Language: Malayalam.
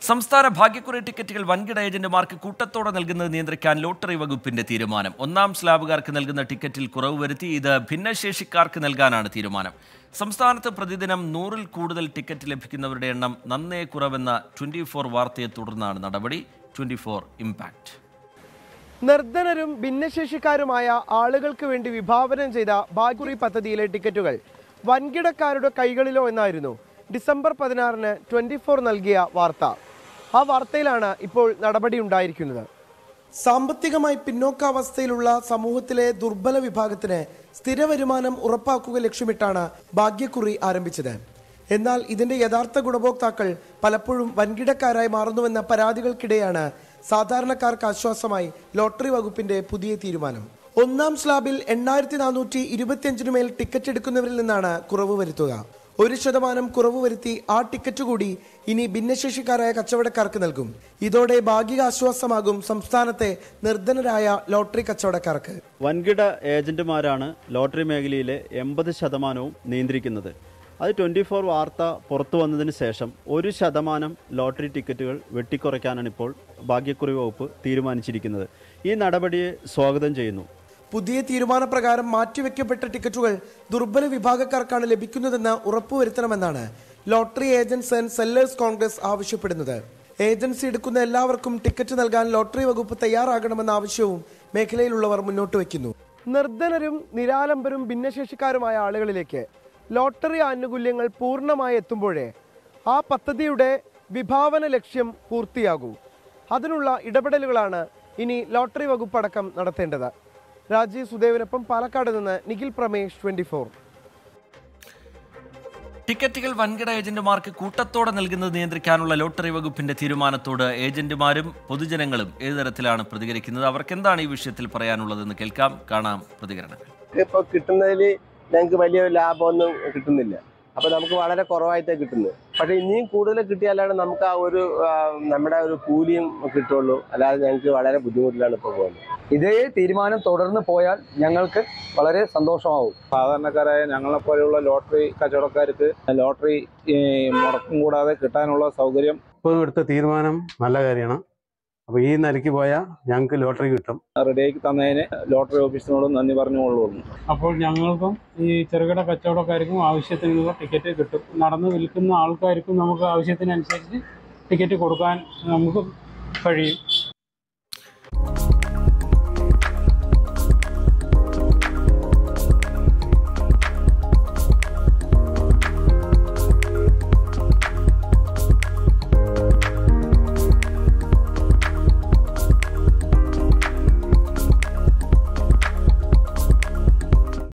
സംസ്ഥാന ഭാഗ്യക്കുറി ടിക്കറ്റുകൾ വൻകിട ഏജന്റുമാർക്ക് കൂട്ടത്തോടെ നൽകുന്നത് നിയന്ത്രിക്കാൻ ലോട്ടറി വകുപ്പിന്റെ തീരുമാനം ഒന്നാം സ്ലാബുകാർക്ക് നൽകുന്ന ടിക്കറ്റിൽ കുറവ് വരുത്തി ഇത് ഭിന്നശേഷിക്കാർക്ക് നൽകാനാണ് തീരുമാനം സംസ്ഥാനത്ത് പ്രതിദിനം നൂറിൽ കൂടുതൽ ടിക്കറ്റ് ലഭിക്കുന്നവരുടെ എണ്ണം നന്നേ കുറവെന്ന ട്വന്റി ഫോർ വാർത്തയെ തുടർന്നാണ് നടപടി ട്വന്റി ഫോർ ഇമ്പാക്ട് നിർധനരും ഭിന്നശേഷിക്കാരുമായ ആളുകൾക്ക് വേണ്ടി വിഭാവനം ചെയ്ത ഭാഗ്യക്കുറി പദ്ധതിയിലെ ടിക്കറ്റുകൾ വൻകിടക്കാരുടെ കൈകളിലോ എന്നായിരുന്നു ഡിസംബർ പതിനാറിന് ട്വന്റി ഫോർ നൽകിയ വാർത്ത ആ വാർത്തയിലാണ് ഇപ്പോൾ നടപടി ഉണ്ടായിരിക്കുന്നത് സാമ്പത്തികമായി പിന്നോക്കാവസ്ഥയിലുള്ള സമൂഹത്തിലെ ദുർബല വിഭാഗത്തിന് സ്ഥിര വരുമാനം ഉറപ്പാക്കുക ലക്ഷ്യമിട്ടാണ് ഭാഗ്യക്കുറി ആരംഭിച്ചത് എന്നാൽ ഇതിന്റെ യഥാർത്ഥ ഗുണഭോക്താക്കൾ പലപ്പോഴും വൻകിടക്കാരായി മാറുന്നുവെന്ന പരാതികൾക്കിടെയാണ് സാധാരണക്കാർക്ക് ആശ്വാസമായി ലോട്ടറി വകുപ്പിന്റെ പുതിയ തീരുമാനം ഒന്നാം സ്ലാബിൽ എണ്ണായിരത്തി നാനൂറ്റി ഇരുപത്തിയഞ്ചിനു മേൽ ടിക്കറ്റ് എടുക്കുന്നവരിൽ നിന്നാണ് കുറവ് വരുത്തുക ഒരു ശതമാനം കുറവ് വരുത്തി ആ ടിക്കറ്റ് കൂടി ഇനി ഭിന്നശേഷിക്കാരായ കച്ചവടക്കാർക്ക് നൽകും ഇതോടെ ഭാഗിക ആശ്വാസമാകും സംസ്ഥാനത്തെ നിർധനരായ ലോട്ടറി കച്ചവടക്കാർക്ക് വൻകിട ഏജന്റുമാരാണ് ലോട്ടറി മേഖലയിലെ എൺപത് ശതമാനവും നിയന്ത്രിക്കുന്നത് അത് ട്വൻറ്റി ഫോർ വാർത്ത പുറത്തു വന്നതിന് ശേഷം ഒരു ശതമാനം ലോട്ടറി ടിക്കറ്റുകൾ വെട്ടിക്കുറയ്ക്കാനാണ് ഇപ്പോൾ ഭാഗ്യക്കുറി വകുപ്പ് തീരുമാനിച്ചിരിക്കുന്നത് ഈ നടപടിയെ സ്വാഗതം ചെയ്യുന്നു പുതിയ തീരുമാനപ്രകാരം മാറ്റിവെക്കപ്പെട്ട ടിക്കറ്റുകൾ ദുർബല വിഭാഗക്കാർക്കാണ് ലഭിക്കുന്നതെന്ന് ഉറപ്പുവരുത്തണമെന്നാണ് lottery agents and sellers congress ആവശ്യപ്പെടുന്നത് ഏജൻസി എടുക്കുന്ന എല്ലാവർക്കും ടിക്കറ്റ് നൽകാൻ ലോട്ടറി വകുപ്പ് തയ്യാറാകണമെന്ന ആവശ്യവും മേഖലയിലുള്ളവർ മുന്നോട്ട് വയ്ക്കുന്നു നിർധനരും നിരാലംബരും ഭിന്നശേഷിക്കാരുമായ ആളുകളിലേക്ക് ലോട്ടറി ആനുകൂല്യങ്ങൾ പൂർണ്ണമായി എത്തുമ്പോഴേ ആ പദ്ധതിയുടെ വിഭാവന ലക്ഷ്യം പൂർത്തിയാകൂ അതിനുള്ള ഇടപെടലുകളാണ് ഇനി ലോട്ടറി വകുപ്പ് അടക്കം നടത്തേണ്ടത് രാജീവ് സുദേവിനൊപ്പം പാലക്കാട് നിന്ന് നിഖിൽ പ്രമേഷ് ട്വന്റി ഫോർ ടിക്കറ്റുകൾ വൻകിട ഏജന്റുമാർക്ക് കൂട്ടത്തോടെ നൽകുന്നത് നിയന്ത്രിക്കാനുള്ള ലോട്ടറി വകുപ്പിന്റെ തീരുമാനത്തോട് ഏജന്റുമാരും പൊതുജനങ്ങളും ഏത് തരത്തിലാണ് പ്രതികരിക്കുന്നത് അവർക്ക് എന്താണ് ഈ വിഷയത്തിൽ പറയാനുള്ളതെന്ന് കേൾക്കാം കാണാം പ്രതികരണങ്ങൾ ഇപ്പൊ കിട്ടുന്നതിൽ ഞങ്ങൾക്ക് വലിയ ലാഭമൊന്നും കിട്ടുന്നില്ല അപ്പൊ നമുക്ക് വളരെ കുറവായിട്ടേ കിട്ടുന്നത് പക്ഷെ ഇനിയും കൂടുതൽ കിട്ടിയാലാണ് നമുക്ക് ആ ഒരു ആ, നമ്മുടെ ഒരു കൂലിയും കിട്ടുള്ളൂ അല്ലാതെ ഞങ്ങൾക്ക് വളരെ ബുദ്ധിമുട്ടിലാണ് ഇപ്പോൾ പോകുന്നത് ഇതേ തീരുമാനം തുടർന്ന് പോയാൽ ഞങ്ങൾക്ക് വളരെ സന്തോഷമാവും സാധാരണക്കാരായ ഞങ്ങളെ പോലെയുള്ള ലോട്ടറി കച്ചവടക്കാർക്ക് ലോട്ടറി ഈ, മുടക്കം കൂടാതെ കിട്ടാനുള്ള സൗകര്യം ഇപ്പോൾ എടുത്ത തീരുമാനം നല്ല കാര്യമാണ് അപ്പോൾ ഈ നിലയ്ക്ക് പോയാൽ ഞങ്ങൾക്ക് ലോട്ടറി കിട്ടും റെഡിയാക്കി തന്നതിന് ലോട്ടറി ഓഫീസിനോട് നന്ദി പറഞ്ഞുകൊള്ളുന്നു അപ്പോൾ ഞങ്ങൾക്കും ഈ ചെറുകിട കച്ചവടക്കാർക്കും ആവശ്യത്തിനുള്ള ടിക്കറ്റ് കിട്ടും നടന്ന് വിൽക്കുന്ന ആൾക്കാർക്കും നമുക്ക് ആവശ്യത്തിനനുസരിച്ച് ടിക്കറ്റ് കൊടുക്കാൻ നമുക്ക് കഴിയും